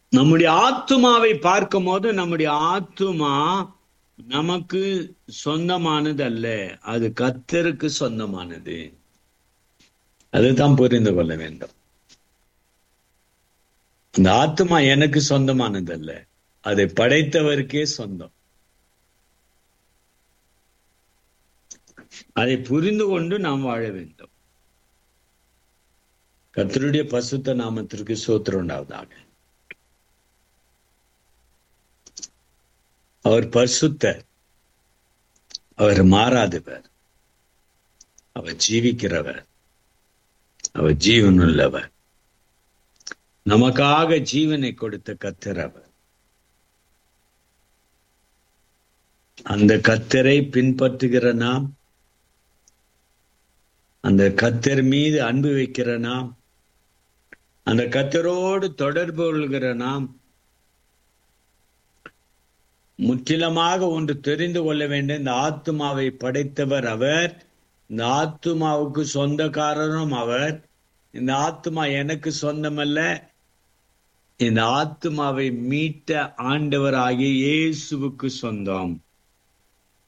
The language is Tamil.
நம்முடைய ஆத்துமாவை பார்க்கும் போது நம்முடைய ஆத்துமா நமக்கு சொந்தமானது அல்ல அது கத்தருக்கு சொந்தமானது அதுதான் புரிந்து கொள்ள வேண்டும் அந்த ஆத்மா எனக்கு சொந்தமானது அல்ல அதை படைத்தவருக்கே சொந்தம் அதை புரிந்து கொண்டு நாம் வாழ வேண்டும் கத்தருடைய பசுத்த நாமத்திற்கு சோத்திரம் உண்டாவதாக அவர் பரிசுத்தர் அவர் மாறாதவர் அவர் ஜீவிக்கிறவர் அவர் ஜீவனுள்ளவர் நமக்காக ஜீவனை கொடுத்த கத்தர் அவர் அந்த கத்தரை பின்பற்றுகிற நாம் அந்த கத்தர் மீது அன்பு வைக்கிற நாம் அந்த கத்தரோடு தொடர்பு கொள்கிற நாம் முற்றிலுமாக ஒன்று தெரிந்து கொள்ள வேண்டும் இந்த ஆத்மாவை படைத்தவர் அவர் இந்த ஆத்மாவுக்கு சொந்தக்காரரும் அவர் இந்த ஆத்மா எனக்கு சொந்தமல்ல இந்த ஆத்மாவை மீட்ட ஆண்டவர் ஆகிய இயேசுவுக்கு சொந்தம்